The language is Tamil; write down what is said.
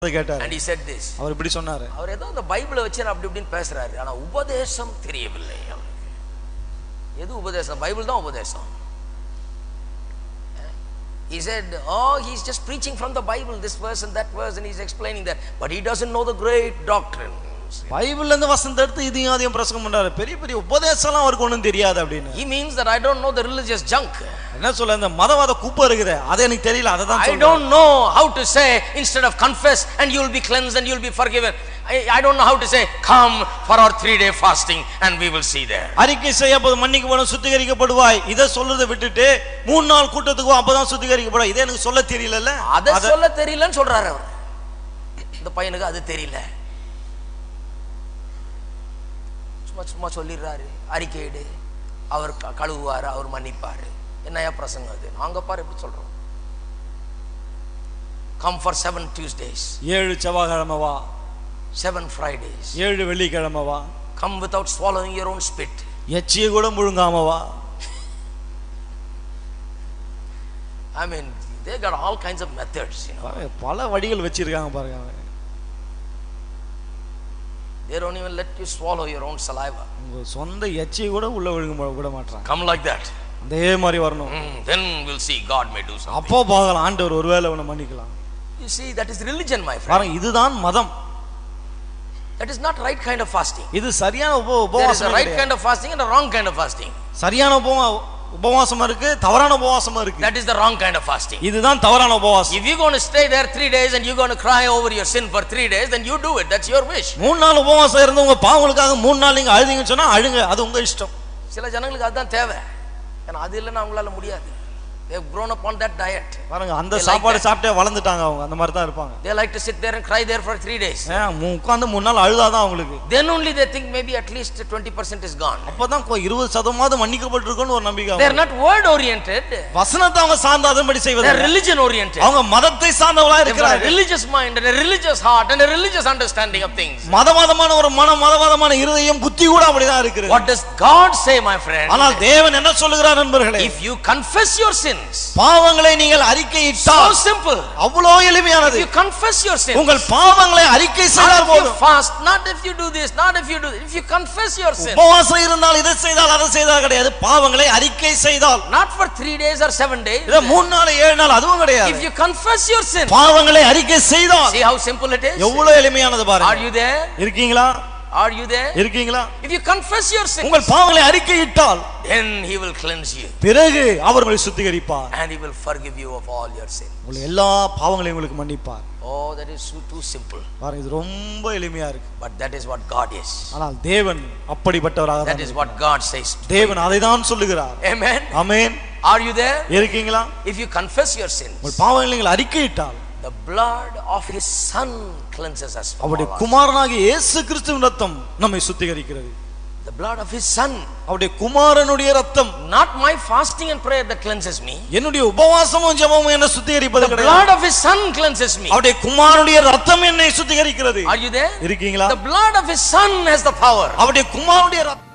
அதை கேட்டார் And he said this. அவர் இப்படி சொன்னாரு அவர் ஏதோ அந்த பைபிளை வச்சு அப்படி இப்படின்னு பேசுறாரு ஆனா உபதேசம் தெரியவில்லை அவருக்கு எது உபதேசம் பைபிள் தான் உபதேசம் He said, Oh, he's just preaching from the Bible, this verse and that verse, and he's explaining that. But he doesn't know the great doctrine. பைபிள்ல இருந்து வசந்த எடுத்து இதையும் அதையும் பிரசங்கம் பண்றாரு பெரிய பெரிய உபதேசம்லாம் அவருக்கு ஒண்ணும் தெரியாது அப்படின்னு He means that I don't know the religious junk. என்ன சொல்ல இந்த மதவாத குப்பை இருக்குது அது எனக்கு தெரியல அதை தான் I சொல்றேன் don't know how to say, instead of confess and you'll be cleansed and you'll be forgiven. I, I don't know how to say, come for our three day fasting and we will see there. அறிக்கை செய்யப்போது மன்னிக்கப்படும் சுத்திகரிக்கப்படுவாய் இதை சொல்றதை விட்டுட்டு மூணு நாள் கூட்டத்துக்கு வா, அப்பதான் சுத்திகரிக்கப்படுவாய் இதை எனக்கு சொல்ல தெரியல அதை சொல்ல தெரியலன்னு சொல்றாரு அவர் இந்த பையனுக்கு அது தெரியல சும்மா சும்மா சொல்லிடுறாரு அறிக்கையிடு அவர் க- கழுவுவாரு அவர் மன்னிப்பாரு என்னையா பிரசங்கம் அது நாங்க பாரு எப்படி சொல்றோம் கம் ஃபார் செவன் டியூஸ்டேஸ் ஏழு செவ்வாய்க்கிழமை வா செவன் ஃப்ரைடேஸ் ஏழு வெள்ளிக்கிழமை வா come without swallowing your own spit எச்சியை கூட முழுங்காம வா I mean, they got all kinds of methods, you know. பாருங்க, பல வழிகள் வச்சிருக்காங்க பாருங்க அவங்க. They don't even let you swallow your own saliva. உங்க சொந்த எச்சியை கூட உள்ள விழுங்க விட மாட்டாங்க Come like that. அதே மாதிரி வரணும் Mm, then we'll see God may do something. அப்போ பார்க்கலாம் ஆண்டவர் ஒருவேளை உன்னை மன்னிக்கலாம் You see, that is religion, my friend. பாருங்க இதுதான் மதம் That is not right kind of fasting. இது சரியான உப There is a உபவாசம் right kind of fasting and a wrong kind of fasting. சரியான உபவா உபவாசமா இருக்கு தவறான உபவாசமா இருக்கு That is the wrong kind of fasting. இதுதான் தவறான உபவாசம் If you're going to stay there three days and you're going to cry over your sin for three days, then you do it. That's your wish. மூணு நாள் உபவாசம் இருந்து உங்க பாவங்களுக்காக மூணு நாள் நீங்க அழுதிங்கன்னு சொன்னா அழுங்க அது உங்க இஷ்டம் சில ஜனங்களுக்கு அதுதான் தேவை ஏன்னா அது இல்லைன்னா அவங்களால முடியாது they've grown up on that diet பாருங்க அந்த They like சாப்பாடு that. சாப்பிட்டே வளர்ந்துட்டாங்க அவங்க அந்த மாதிரி தான் இருப்பாங்க they like to sit there and cry there for three days உட்காந்து மூணு நாள் அழுதாதான் அவங்களுக்கு then only they think maybe at least 20% is gone அப்பதான் கொ- இருபது சதமாவது மன்னிக்கப்பட்டிருக்குன்னு ஒரு நம்பிக்கை they're அவங்களுக்கு. not word oriented வசனத்தை அவங்க சார்ந்து அதன்படி செய்வது they're religion oriented அவங்க மதத்தை சார்ந்தவளா they've got a இருக்கிறாங்க religious mind and a religious heart and a religious understanding of things மதவாதமான ஒரு மனம் மதவாதமான இருதயம் புத்தி கூட அப்படிதான் இருக்குது what does god say my friend ஆனால் தேவன் என்ன சொல்லுகிறார் நண்பர்களே if you confess your sins பாவங்களை நீங்கள் so அறிக்கையிட்டால் simple அவ்வளோ எளிமையானது you confess your sins உங்கள் பாவங்களை அறிக்கை not செய்தால் if you போதும் fast not if you do this not if you do if you confess your sins உபவாசம் இருந்தால் இதை செய்தால் அதை செய்தால் கிடையாது பாவங்களை அறிக்கை செய்தால் not for three days or seven days இதை மூணு நாள் ஏழு நாள் அதுவும் if கிடையாது you confess your sin பாவங்களை அறிக்கை செய்தால் see how simple it is எவ்வளவு எளிமையானது are பாருங்க you there இருக்கீங்களா are you there இருக்கீங்களா if you confess your sin உங்கள் பாவங்களை அறிக்கையிட்டால் then he will cleanse you பிறகு அவர் உங்களை சுத்திகரிப்பார் and he will forgive you of all your sin உங்களை எல்லா பாவங்களையும் உங்களுக்கு மன்னிப்பார் oh that is too, too simple பாருங்க இது ரொம்ப எளிமையா இருக்கு but that is what god is ஆனால் தேவன் அப்படிப்பட்டவராக that தான் is what god says தேவன் அதை தான் சொல்லுகிறார் amen amen are you there இருக்கீங்களா if you confess your sins உங்கள் பாவங்களை நீங்கள் அறிக்கையிட்டால் the blood of his son cleanses us from அவருடைய all our குமாரனாகிய இயேசு கிறிஸ்துவின் ரத்தம் நம்மை சுத்திகரிக்கிறது sin. the blood of his son அவருடைய குமாரனுடைய ரத்தம் not my fasting and prayer that cleanses me என்னுடைய உபவாசமும் ஜெபமும் என்ன சுத்திகரிப்பது the கிடையாது blood of his son cleanses me அவருடைய குமாரனுடைய ரத்தம் என்னை சுத்திகரிக்கிறது are you there இருக்கீங்களா the blood of his son has the power அவருடைய குமாரனுடைய ரத்தம்